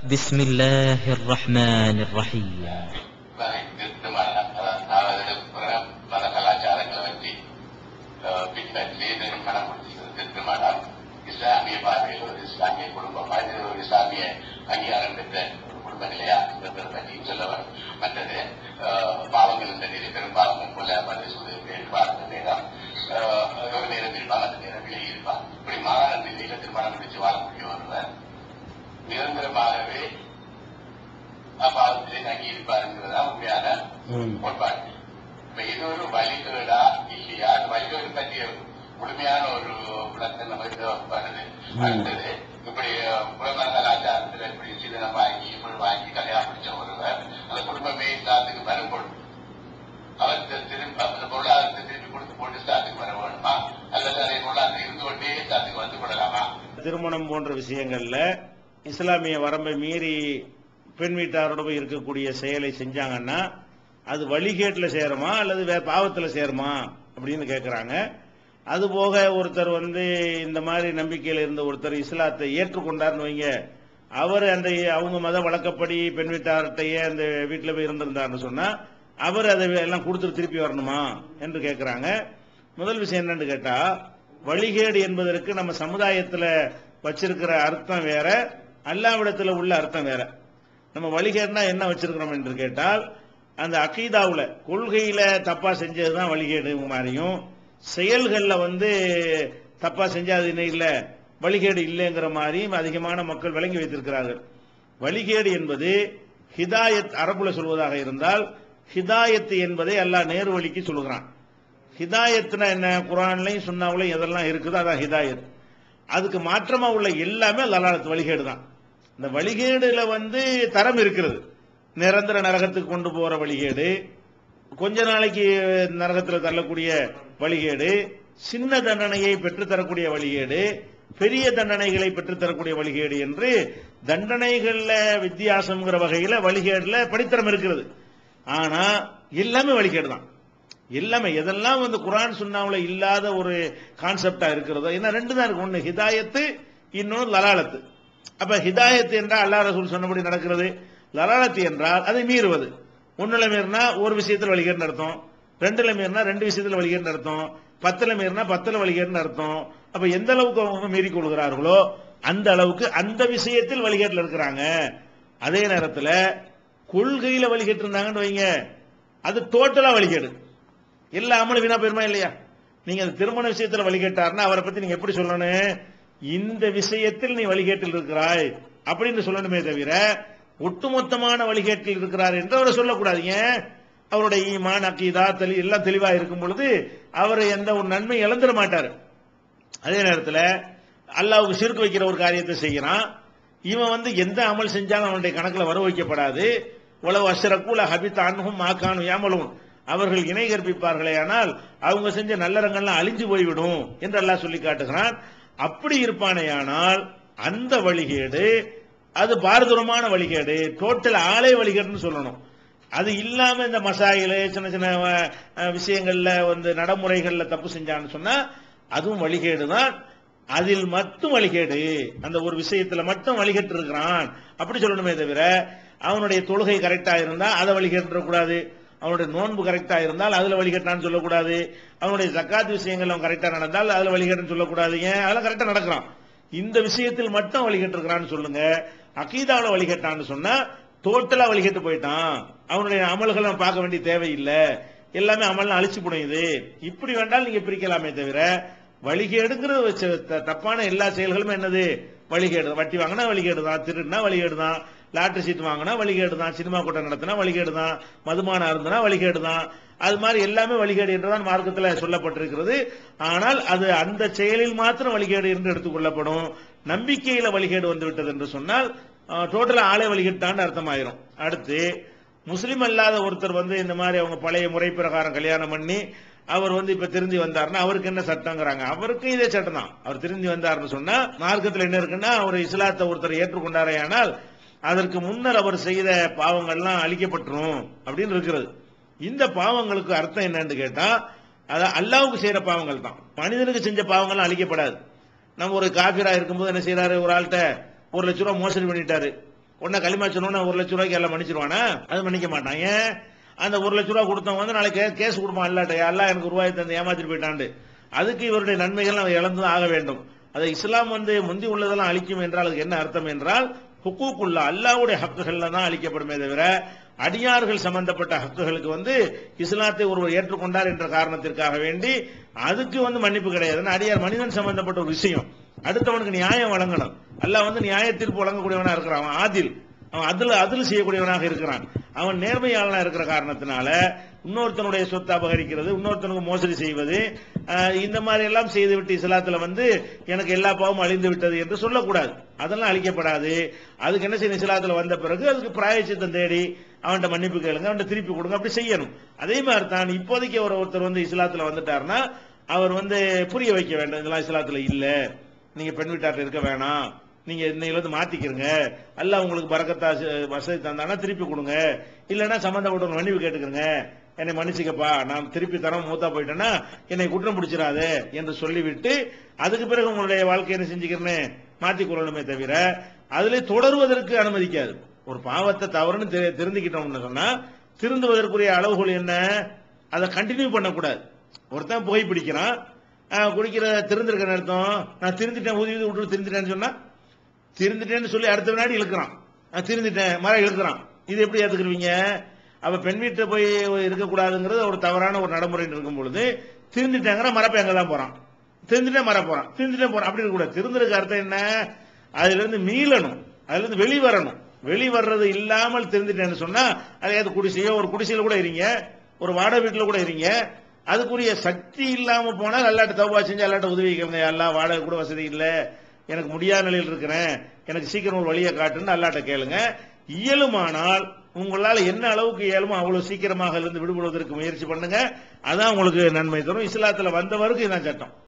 بسم الله الرحمن الرحيم திருத்தமான அதாவது பல கலாச்சாரங்களை வச்சு அஹ், பின்பற்றி திருமணம் முடிச்சுக்கிறது திருத்தமானம் இஸ்லாமிய பார்வையில் ஒரு இஸ்லாமிய குடும்பமா இது ஒரு இஸ்லாமிய அங்கீகாரம் பெற்ற ஒரு குடும்ப நிலையா என்பதை பற்றி சொல்லவர் மற்றது அஹ், பாவங்கள் இந்த நிலை பெரும் பாவமும் கொள்ள மது சுது பார்த்த நேரம் அஹ், ஒரு நேரம் இருப்பாங்க அந்த நேரம் விலகி இருப்பாங்க இப்படி மாறான நிலையில திருமணம் முடிச்சு வாழக்கூடிய ஒருவர் நிரந்தரமாகவே பாவத்திலே தங்கி இருப்பாருங்கிறதா உண்மையான கோட்பாடு இப்ப இது ஒரு வழிகேடா இல்லையா அந்த வழிகேடு பற்றிய முழுமையான ஒரு விளக்கம் நம்ம தேவைப்படுது அடுத்தது இப்படி குடும்ப கலாச்சாரத்துல இப்படி சிதனம் வாங்கி இப்படி வாங்கி கல்யாணம் முடிச்ச ஒருவர் அந்த குடும்பமே இஸ்லாத்துக்கு வரும்போது அவர் தி- திரும்ப அந்த பொருளாதாரத்தை திருப்பி கொடுத்து போட்டு இஸ்லாத்துக்கு வர வேணுமா அல்லது அதே பொருளாதாரம் இருந்து கொண்டே இஸ்லாத்துக்கு வந்து கொள்ளலாமா திருமணம் போன்ற விஷயங்கள்ல இஸ்லாமிய வரம்பை மீறி பெண் வீட்டாரோட போய் இருக்கக்கூடிய செயலை செஞ்சாங்கன்னா அது வழிகேட்டுல சேருமா அல்லது வேற பாவத்துல சேருமா அப்படின்னு கேட்கறாங்க அது போக ஒருத்தர் வந்து இந்த மாதிரி நம்பிக்கையில இருந்த ஒருத்தர் இஸ்லாத்தை ஏற்றுக்கொண்டார்னு வைங்க அவர் அந்த அவங்க மத வழக்கப்படி பெண் வீட்டார்கிட்டயே அந்த வீட்டில் போய் இருந்திருந்தாருன்னு சொன்னா அவர் அதை எல்லாம் கொடுத்துட்டு திருப்பி வரணுமா என்று கேட்கறாங்க முதல் விஷயம் என்னன்னு கேட்டா வழிகேடு என்பதற்கு நம்ம சமுதாயத்துல வச்சிருக்கிற அர்த்தம் வேற அல்லாவிடத்துல உள்ள அர்த்தம் வேற நம்ம வழிகேடுனா என்ன வச்சிருக்கிறோம் என்று கேட்டால் அந்த அகீதாவுல கொள்கையில தப்பா செஞ்சதுதான் வழிகேடு மாதிரியும் செயல்கள்ல வந்து தப்பா செஞ்சாது என்ன இல்ல வழிகேடு இல்லைங்கிற மாதிரியும் அதிகமான மக்கள் விளங்கி வைத்திருக்கிறார்கள் வழிகேடு என்பது ஹிதாயத் அரபுல சொல்வதாக இருந்தால் ஹிதாயத் என்பதை அல்லாஹ் நேரு வழிக்கு சொல்லுகிறான் ஹிதாயத்னா என்ன குரான்லையும் சுன்னாவுலையும் எதெல்லாம் இருக்குதோ அதான் ஹிதாயத் அதுக்கு மாற்றமா உள்ள எல்லாமே லலாலத் வழிகேடு தான் இந்த வழிகேடுல வந்து தரம் இருக்கிறது நிரந்தர நரகத்துக்கு கொண்டு போற வழிகேடு கொஞ்ச நாளைக்கு நரகத்துல தள்ளக்கூடிய வழிகேடு சின்ன தண்டனையை பெற்றுத்தரக்கூடிய வழிகேடு பெரிய தண்டனைகளை பெற்றுத்தரக்கூடிய வழிகேடு என்று தண்டனைகள்ல வித்தியாசம்ங்கிற வகையில வழிகேடுல படித்தரம் இருக்கிறது ஆனா எல்லாமே வழிகேடு தான் எல்லாமே எதெல்லாம் வந்து குரான் சுன்னாவுல இல்லாத ஒரு கான்செப்டா இருக்கிறதோ என்ன ரெண்டு தான் இருக்கு ஒன்னு ஹிதாயத்து இன்னொன்று லலாலத்து அப்ப ஹிதாயத்து என்றால் அல்லாஹ் ரசூல் சொன்னபடி நடக்கிறது லலாலத்து என்றால் அதை மீறுவது ஒண்ணுல மீறினா ஒரு விஷயத்துல வழிகேடுன்னு அர்த்தம் ரெண்டுல மீறினா ரெண்டு விஷயத்துல வழிகேடுன்னு அர்த்தம் பத்துல மீறினா பத்துல வழிகேடுன்னு அர்த்தம் அப்ப எந்த அளவுக்கு அவங்க மீறிக் கொள்கிறார்களோ அந்த அளவுக்கு அந்த விஷயத்தில் வழிகேட்டில் இருக்கிறாங்க அதே நேரத்துல கொள்கையில வழிகேட்டு இருந்தாங்கன்னு வைங்க அது டோட்டலா வழிகேடு எல்லா அமலும் வீணா போயிருமா இல்லையா நீங்க அந்த திருமண விஷயத்துல வழிகேட்டாருன்னா அவரை பத்தி நீங்க எப்படி சொல்லணும் இந்த விஷயத்தில் நீ வழிகேட்டில் இருக்கிறாய் அப்படின்னு சொல்லணுமே தவிர ஒட்டுமொத்தமான வழிகேட்டில் இருக்கிறார் என்று அவரை சொல்லக்கூடாது ஏன் அவருடைய ஈமான் அக்கீதா தெளி எல்லாம் தெளிவா இருக்கும் பொழுது அவர் எந்த ஒரு நன்மை இழந்துட மாட்டாரு அதே நேரத்தில் அல்லாவுக்கு சிறுக்கு வைக்கிற ஒரு காரியத்தை செய்கிறான் இவன் வந்து எந்த அமல் செஞ்சாலும் அவனுடைய கணக்கில் வர வைக்கப்படாது உளவு அஷரக்கூல ஹபித் அன்ஹும் மாக்கானு ஏமலும் அவர்கள் இணை கற்பிப்பார்களே ஆனால் அவங்க செஞ்ச நல்லறங்கள்லாம் அழிஞ்சு போய்விடும் என்று அல்லாஹ் சொல்லி காட்டுகிறான் அப்படி இருப்பானேயானால் அந்த வழிகேடு அது பாரதூரமான வழிகேடு டோட்டல் ஆலை வழிகேடுன்னு சொல்லணும் அது இல்லாம இந்த மசாயில சின்ன சின்ன அஹ், விஷயங்கள்ல வந்து நடைமுறைகள்ல தப்பு செஞ்சான்னு சொன்னா அதுவும் வழிகேடு தான் அதில் மட்டும் வழிகேடு அந்த ஒரு விஷயத்துல மட்டும் வழிகேட்டு இருக்கிறான் அப்படி சொல்லணுமே தவிர அவனுடைய தொழுகை கரெக்டா இருந்தா அதை வழிகேட்டு கூடாது அவனுடைய நோன்பு கரெக்டா இருந்தால் அதுல வழிகட்டான்னு சொல்லக்கூடாது அவனுடைய ஜக்காத் விஷயங்கள் அவன் கரெக்டா நடந்தால் அதுல வழிகட்டுன்னு சொல்லக்கூடாது ஏன் அதெல்லாம் கரெக்டா நடக்கிறான் இந்த விஷயத்தில் மட்டும் வழிகட்டு இருக்கிறான்னு சொல்லுங்க அகீதாவுல வழிகட்டான்னு சொன்னா டோட்டலா வழிகட்டு போயிட்டான் அவனுடைய அமல்களை நம்ம பார்க்க வேண்டிய தேவையில்லை எல்லாமே அமல்லாம் அழிச்சு புடையுது இப்படி வேண்டாலும் நீங்க பிரிக்கலாமே தவிர வழிகேடுங்கிறது வச்ச த- தப்பான எல்லா செயல்களுமே என்னது வழிகேடு வட்டி வாங்கினா வழிகேடு தான் திருடுனா வழிகேடு தான் லாட்டரி சீட் வாங்கினா வழிகேடு தான் சினிமா கூட்டம் நடத்தினா வழிகேடு தான் மதுமானம் இருந்தனா வழிகேடு தான் அது மாதிரி எல்லாமே வழிகேடு என்றுதான் மார்க்கத்தில் சொல்லப்பட்டிருக்கிறது ஆனால் அது அந்த செயலில் மாத்திரம் வழிகேடு என்று எடுத்துக்கொள்ளப்படும் நம்பிக்கையில வழிகேடு வந்து விட்டது என்று சொன்னால் டோட்டலா ஆளே வழிகட்டான்னு அர்த்தமாயிரும் அடுத்து முஸ்லிம் அல்லாத ஒருத்தர் வந்து இந்த மாதிரி அவங்க பழைய முறை பிரகாரம் கல்யாணம் பண்ணி அவர் வந்து இப்ப திருந்தி வந்தாருன்னா அவருக்கு என்ன சட்டங்கிறாங்க அவருக்கும் இதே சட்டம் தான் அவர் திருந்தி வந்தாருன்னு சொன்னா மார்க்கத்தில் என்ன இருக்குன்னா அவர் இஸ்லாத்தை ஒருத்தர் ஏற்றுக்கொண்டாரே ஆனால் அதற்கு முன்னர் அவர் செய்த பாவங்கள்லாம் அழிக்கப்பட்டுரும் அப்படின்னு இருக்கிறது இந்த பாவங்களுக்கு அர்த்தம் என்னன்னு கேட்டா அது அல்லாவுக்கு செய்யற பாவங்கள் தான் மனிதனுக்கு செஞ்ச பாவங்கள்லாம் அழிக்கப்படாது நம்ம ஒரு காபிரா இருக்கும்போது என்ன செய்யறாரு ஒரு ஆள்கிட்ட ஒரு லட்ச ரூபா மோசடி பண்ணிட்டாரு உடனே களிமா சொன்னோன்னா ஒரு லட்ச ரூபாய்க்கு எல்லாம் மன்னிச்சிருவானா அது மன்னிக்க மாட்டான் ஏன் அந்த ஒரு லட்ச ரூபா கொடுத்தவன் வந்து நாளைக்கு கே- கேஸ் கொடுப்பான் இல்லாட்ட எல்லாம் எனக்கு ரூபாய் தந்து ஏமாத்திட்டு போயிட்டாண்டு அதுக்கு இவருடைய நன்மைகள் அவன் இழந்து ஆக வேண்டும் அதை இஸ்லாம் வந்து முந்தி உள்ளதெல்லாம் அழிக்கும் என்றால் அதுக்கு என்ன அர்த்தம் என்றால் ஹுக்கூக்குள்ள அல்லாவுடைய ஹக்குகள்ல தான் அளிக்கப்படுமே தவிர அடியார்கள் சம்பந்தப்பட்ட ஹக்குகளுக்கு வந்து இஸ்லாத்தை ஒருவர் ஏற்றுக்கொண்டார் என்ற காரணத்திற்காக வேண்டி அதுக்கு வந்து மன்னிப்பு கிடையாது ஏன்னா அடியார் மனிதன் சம்பந்தப்பட்ட ஒரு விஷயம் அடுத்தவனுக்கு நியாயம் வழங்கணும் அல்லாஹ் வந்து நியாய தீர்ப்பு வழங்கக்கூடியவனா இருக்கிறான் அவன் ஆதில் அவன் அதுல அதில் செய்யக்கூடியவனாக இருக்கிறான் அவன் நேர்மையாளனா இருக்கிற காரணத்தினால இன்னொருத்தனுடைய சொத்தை அபகரிக்கிறது இன்னொருத்தனுக்கு மோசடி செய்வது அஹ், இந்த மாதிரி எல்லாம் செய்துவிட்டு இஸ்லாத்துல வந்து எனக்கு எல்லா பாவமும் அழிந்து விட்டது என்று சொல்லக்கூடாது அதெல்லாம் அழிக்கப்படாது அதுக்கு என்ன செய்யணும் இஸ்லாத்துல வந்த பிறகு அதுக்கு பிராயச்சித்தம் தேடி அவன்கிட்ட மன்னிப்பு கேளுங்க அவன்கிட்ட திருப்பி கொடுங்க அப்படி செய்யணும் அதே மாதிரி தான் இப்போதைக்கு ஒரு ஒருத்தர் வந்து இஸ்லாத்துல வந்துட்டாருன்னா அவர் வந்து புரிய வைக்க வேண்டும் இதெல்லாம் இஸ்லாத்துல இல்ல நீங்க பெண் வீட்டார்ட்ட இருக்க வேணாம் நீங்க இன்னையில இருந்து மாத்திக்கிறங்க அல்லாஹ் உங்களுக்கு பரக்கத்தா ச- வசதி தந்தானா திருப்பி கொடுங்க இல்லைன்னா சம்பந்தப்பட்ட மன்னிப்பு கேட்டுக்கிறங்க என்னை மன்னிச்சுக்கப்பா நான் திருப்பி தரம் மூத்தா போயிட்டேன்னா என்னை குற்றம் பிடிச்சிடாதே என்று சொல்லிவிட்டு அதுக்கு பிறகு உங்களுடைய வாழ்க்கை என்ன செஞ்சுக்கிறேன்னு மாற்றிக் கொள்ளணுமே தவிர அதிலே தொடருவதற்கு அனுமதிக்காது ஒரு பாவத்தை தவறுன்னு தெரி- திருந்திக்கிட்டோம்னு சொன்னா திருந்துவதற்குரிய அளவுகோல் என்ன அதை கண்டினியூ பண்ணக்கூடாது ஒருத்தன் புகை பிடிக்கிறான் ஆஹ், குடிக்கிற திருந்திருக்க அர்த்தம் நான் திருந்திட்டேன் ஊதி ஊதி விட்டு திருந்திட்டேன்னு சொன்னா திருந்துட்டேன்னு சொல்லி அடுத்த வினாடி இழுக்கிறான் நான் திருந்துட்டேன் மரம் இழுக்கிறான் இது எப்படி ஏத்துக்குருவீங்க அப்ப பெண் வீட்டை போய் இருக்கக்கூடாதுங்கிறது ஒரு தவறான ஒரு நடைமுறை இருக்கும் பொழுது திருந்துட்டேங்கிற மரப்ப எங்க தான் போறான் திருந்துட்டே மர போறான் திருந்துட்டே போறான் அப்படி இருக்கக்கூடாது திருந்துறதுக்கு அர்த்தம் என்ன அதுல இருந்து மீளணும் அதுல இருந்து வெளிவரணும் வெளிவர்றது இல்லாமல் திருந்துட்டேன்னு சொன்னா அதையாவது குடிசையோ ஒரு குடிசையில கூட இருங்க ஒரு வாடகை வீட்டுல கூட இருங்க அதுக்குரிய சக்தி இல்லாம போனால் அல்லாட்ட தவா செஞ்சு அல்லாட்ட உதவி கேளுங்க எல்லாம் வாடகை கூட வசதி இல்ல எனக்கு முடியாத நிலையில் இருக்கிறேன் எனக்கு சீக்கிரம் ஒரு வழியை காட்டுன்னு அல்லாட்ட கேளுங்க இயலுமானால் உங்களால என்ன அளவுக்கு இயலுமோ அவ்வளவு சீக்கிரமாக இருந்து விடுபடுவதற்கு முயற்சி பண்ணுங்க அதான் உங்களுக்கு நன்மை தரும் இஸ்லாத்துல வந்தவருக்கு இதான் சட்டம்